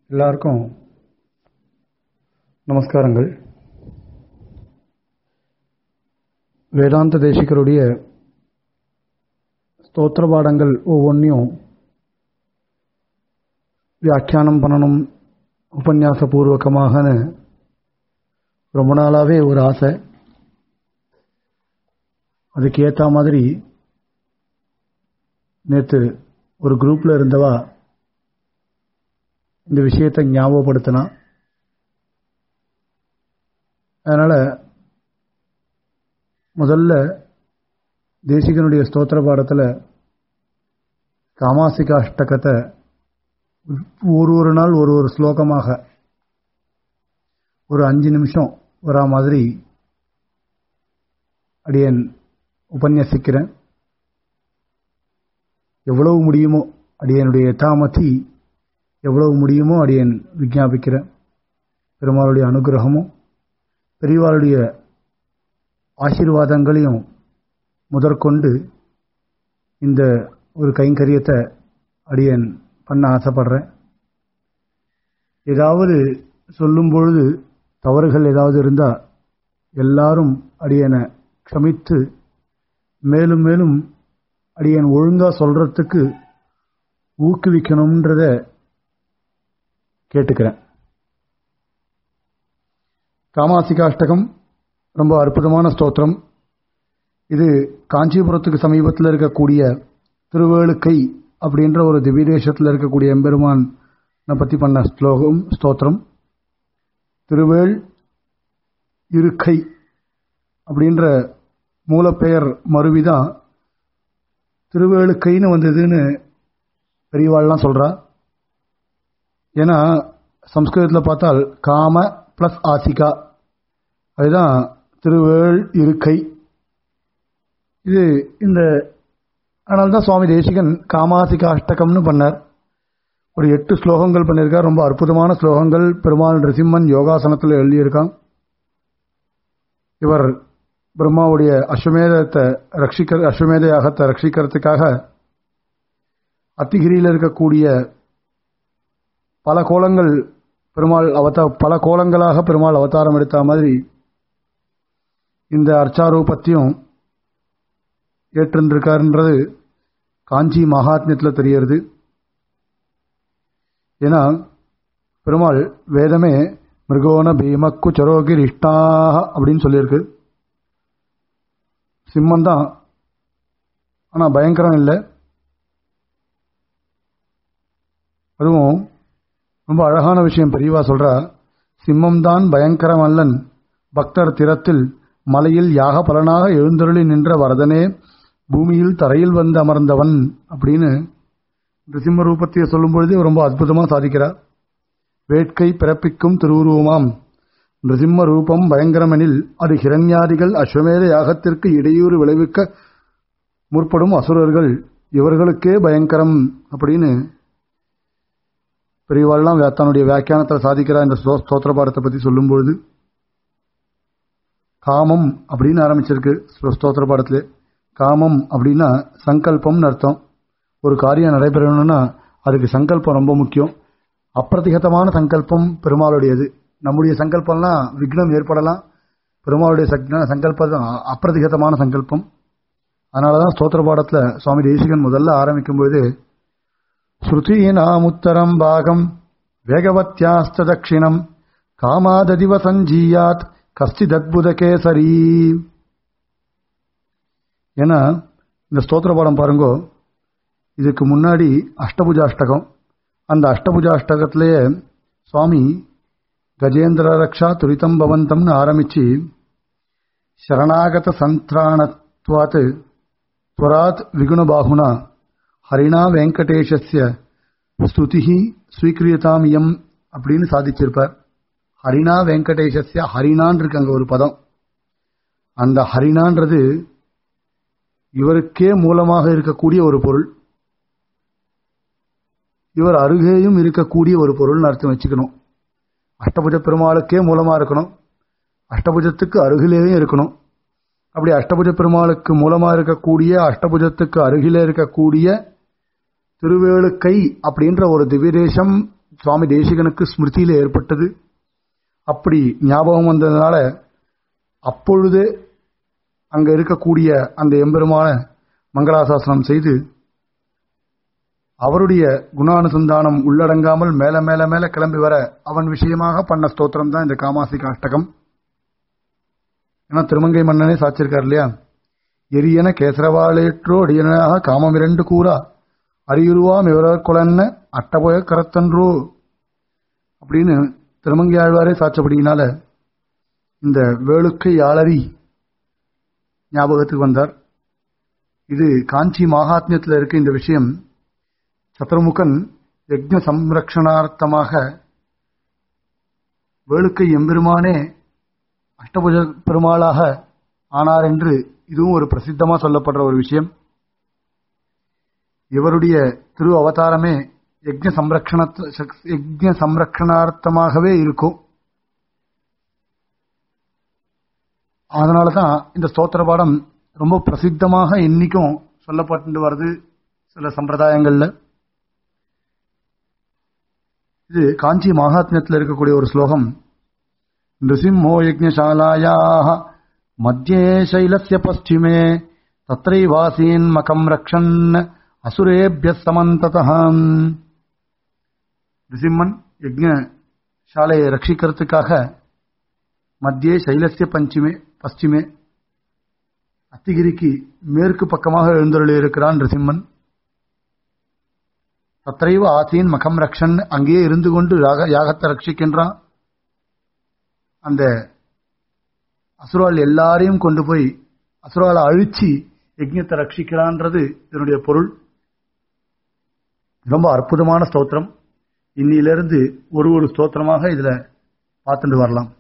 எல்லாருக்கும் நமஸ்காரங்கள் வேதாந்த தேசிகருடைய ஸ்தோத்திர பாடங்கள் ஒவ்வொன்றையும் வியாக்கியானம் பண்ணணும் உபன்யாச பூர்வகமாகன்னு ரொம்ப நாளாகவே ஒரு ஆசை அதுக்கு ஏற்ற மாதிரி நேற்று ஒரு குரூப்பில் இருந்தவா இந்த விஷயத்தை ஞாபகப்படுத்தினா அதனால் முதல்ல தேசிகனுடைய ஸ்தோத்திர பாடத்தில் காமாசிக அஷ்டகத்தை ஒரு ஒரு நாள் ஒரு ஒரு ஸ்லோகமாக ஒரு அஞ்சு நிமிஷம் வரா மாதிரி அடியன் உபன்யசிக்கிறேன் எவ்வளவு முடியுமோ அடியனுடைய யதாமதி எவ்வளவு முடியுமோ அடியன் விஜாபிக்கிறேன் பெருமாளுடைய அனுகிரகமும் பெரியவாளுடைய ஆசீர்வாதங்களையும் முதற்கொண்டு இந்த ஒரு கைங்கரியத்தை அடியன் பண்ண ஆசைப்படுறேன் ஏதாவது சொல்லும் பொழுது தவறுகள் ஏதாவது இருந்தால் எல்லாரும் அடியனை க்ஷமித்து மேலும் மேலும் அடியன் ஒழுங்காக சொல்கிறதுக்கு ஊக்குவிக்கணுன்றத கேட்டுக்கிறேன் காமாசிகாஷ்டகம் ரொம்ப அற்புதமான ஸ்தோத்திரம் இது காஞ்சிபுரத்துக்கு சமீபத்தில் இருக்கக்கூடிய திருவேளுக்கை அப்படின்ற ஒரு திவ்யதேசத்தில் இருக்கக்கூடிய எம்பெருமான் பற்றி பண்ண ஸ்லோகம் ஸ்தோத்திரம் திருவேள் இருக்கை அப்படின்ற மூலப்பெயர் மருவிதான் திருவேளுக்கைன்னு வந்ததுன்னு பெரியவாள்லாம் சொல்கிறா ஏன்னா சம்ஸ்கிருதத்தில் பார்த்தால் காம ப்ளஸ் ஆசிகா அதுதான் திருவேள் இருக்கை இது இந்த அதனால தான் சுவாமி தேசிகன் காமாசிகா அஷ்டகம்னு பண்ணார் ஒரு எட்டு ஸ்லோகங்கள் பண்ணியிருக்கார் ரொம்ப அற்புதமான ஸ்லோகங்கள் பெருமாள் நரசிம்மன் யோகாசனத்தில் எழுதியிருக்கான் இவர் பிரம்மாவுடைய அஸ்வமேதத்தை ரட்சிக்க அஸ்வமேத யாகத்தை ரட்சிக்கிறதுக்காக அத்திகிரியில் இருக்கக்கூடிய பல கோலங்கள் பெருமாள் அவதா பல கோலங்களாக பெருமாள் அவதாரம் எடுத்த மாதிரி இந்த அர்ச்சாரூபத்தையும் ஏற்றிருக்காருன்றது காஞ்சி மகாத்மியத்தில் தெரியறது ஏன்னா பெருமாள் வேதமே மிருகோன பீமக்கு சரோகிர் இஷ்டாக அப்படின்னு சொல்லியிருக்கு சிம்மம் தான் ஆனால் பயங்கரம் இல்லை அதுவும் ரொம்ப அழகான விஷயம் பெரியவா சொல்றா சிம்மம் தான் பயங்கரம் அல்லன் பக்தர் திறத்தில் மலையில் யாக பலனாக எழுந்தருளி நின்ற வரதனே பூமியில் தரையில் வந்து அமர்ந்தவன் அப்படின்னு நிருசிம்ம ரூபத்தை சொல்லும் பொழுது ரொம்ப அற்புதமாக சாதிக்கிறார் வேட்கை பிறப்பிக்கும் திருவுருவமாம் நிருசிம்ம ரூபம் பயங்கரமெனில் அது ஹிரண்யாதிகள் அஸ்வமேத யாகத்திற்கு இடையூறு விளைவிக்க முற்படும் அசுரர்கள் இவர்களுக்கே பயங்கரம் அப்படின்னு பெரியவாள்லாம் தன்னுடைய வியாக்கியானத்தில் சாதிக்கிறார் இந்த ஸ்தோத்திர பாடத்தை பற்றி சொல்லும் பொழுது காமம் அப்படின்னு ஆரம்பிச்சிருக்கு ஸ்தோத்திர பாடத்திலே காமம் அப்படின்னா சங்கல்பம்னு அர்த்தம் ஒரு காரியம் நடைபெறணும்னா அதுக்கு சங்கல்பம் ரொம்ப முக்கியம் அப்பிரதிகதமான சங்கல்பம் பெருமாளுடையது நம்முடைய சங்கல்பம்லாம் விக்னம் ஏற்படலாம் பெருமாளுடைய சங்கல்பம் அப்பிரதிகதமான சங்கல்பம் அதனால தான் ஸ்தோத்திர பாடத்தில் சுவாமி தேசிகன் முதல்ல ஆரம்பிக்கும் பொழுது ஸ்ருதீனாமுத்தரம் பாகம் வேகவத்யாஸ்த தட்சிணம் காமாததிவ சஞ்சீயாத் கஸ்தித் அத்புத கேசரி ஏன்னா இந்த ஸ்தோத்திர பாடம் பாருங்கோ இதுக்கு முன்னாடி அஷ்டபுஜாஷ்டகம் அந்த அஷ்டபுஜாஷ்டகத்திலேயே சுவாமி கஜேந்திர ரக்ஷா துரிதம் பவந்தம்னு ஆரம்பிச்சு சரணாகத சந்திராணத்வாத் துவராத் விகுணபாகுனா ஹரிணா வெங்கடேஷஸ்ய ஸ்துதி ஸ்வீக்கிரியதாமியம் அப்படின்னு சாதிச்சிருப்பார் ஹரிணா வெங்கடேஷஸ்ய ஹரிணான் இருக்கு அங்க ஒரு பதம் அந்த ஹரிணான்றது இவருக்கே மூலமாக இருக்கக்கூடிய ஒரு பொருள் இவர் அருகேயும் இருக்கக்கூடிய ஒரு பொருள்னு அர்த்தம் வச்சுக்கணும் அஷ்டபுஜ பெருமாளுக்கே மூலமா இருக்கணும் அஷ்டபுஜத்துக்கு அருகிலேயும் இருக்கணும் அப்படி அஷ்டபுஜ பெருமாளுக்கு மூலமா இருக்கக்கூடிய அஷ்டபுஜத்துக்கு அருகிலே இருக்கக்கூடிய திருவேளுக்கை அப்படின்ற ஒரு திவ்யதேசம் சுவாமி தேசிகனுக்கு ஸ்மிருதியில ஏற்பட்டது அப்படி ஞாபகம் வந்ததுனால அப்பொழுதே அங்க இருக்கக்கூடிய அந்த எம்பெருமான மங்களாசாசனம் செய்து அவருடைய குணானுசந்தானம் உள்ளடங்காமல் மேல மேல மேல கிளம்பி வர அவன் விஷயமாக பண்ண ஸ்தோத்திரம் தான் இந்த காமாசிக அஷ்டகம் ஏன்னா திருமங்கை மன்னனே சாச்சிருக்கார் இல்லையா எரியன கேசரவாளேற்றோ அடியனாக காமம் இரண்டு கூறா அரியுருவாம் இவரர் குலன்ன அட்டபோய கரத்தன்றோ அப்படின்னு திருமங்கை ஆழ்வாரே சாச்சபடியினால இந்த வேளுக்கை யாளரி ஞாபகத்துக்கு வந்தார் இது காஞ்சி மகாத்மியத்தில் இருக்க இந்த விஷயம் சத்ருமுகன் யஜ்ஞ சம்ரக்ஷணார்த்தமாக வேளுக்கை எம்பெருமானே அஷ்டபுஜ பெருமாளாக ஆனார் என்று இதுவும் ஒரு பிரசித்தமா சொல்லப்படுற ஒரு விஷயம் இவருடைய திரு அவதாரமே யஜ்ஞ சம்ரக்ஷண யஜ்ஞ சம்ரக்ஷணார்த்தமாகவே இருக்கும் அதனாலதான் இந்த ஸ்தோத்திர பாடம் ரொம்ப பிரசித்தமாக இன்னைக்கும் சொல்லப்பட்டு வருது சில சம்பிரதாயங்கள்ல இது காஞ்சி மகாத்மியத்தில் இருக்கக்கூடிய ஒரு ஸ்லோகம் நிருசிம்மோ யஜ்ஞசாலாயாக மத்தியே சைலஸ்ய பশ্চিமே தத்ரைவாசீன் மகம் ரக்ஷன் அசுரேபிய சமந்ததாம் நிருசிம்மன் யஜ்ஞ சாலையை ரட்சிக்கிறதுக்காக மத்தியே சைலஸ்ய பஞ்சிமே பশ্চিமே அத்திகிரிக்கு மேற்கு பக்கமாக எழுந்தருளி இருக்கிறான் நிருசிம்மன் தத்தைவ ஆசீன் மகம் ரக்ஷன் அங்கேயே இருந்து கொண்டு யாகத்தை ரட்சிக்கின்றான் அந்த அசுரால் எல்லாரையும் கொண்டு போய் அசுராலை அழிச்சு யஜ்ஞத்தை ரட்சிக்கிறான்றது இதனுடைய பொருள் ரொம்ப அற்புதமான ஸ்தோத்திரம் இன்னிலிருந்து ஒரு ஒரு ஸ்தோத்திரமாக இதுல பார்த்துட்டு வரலாம்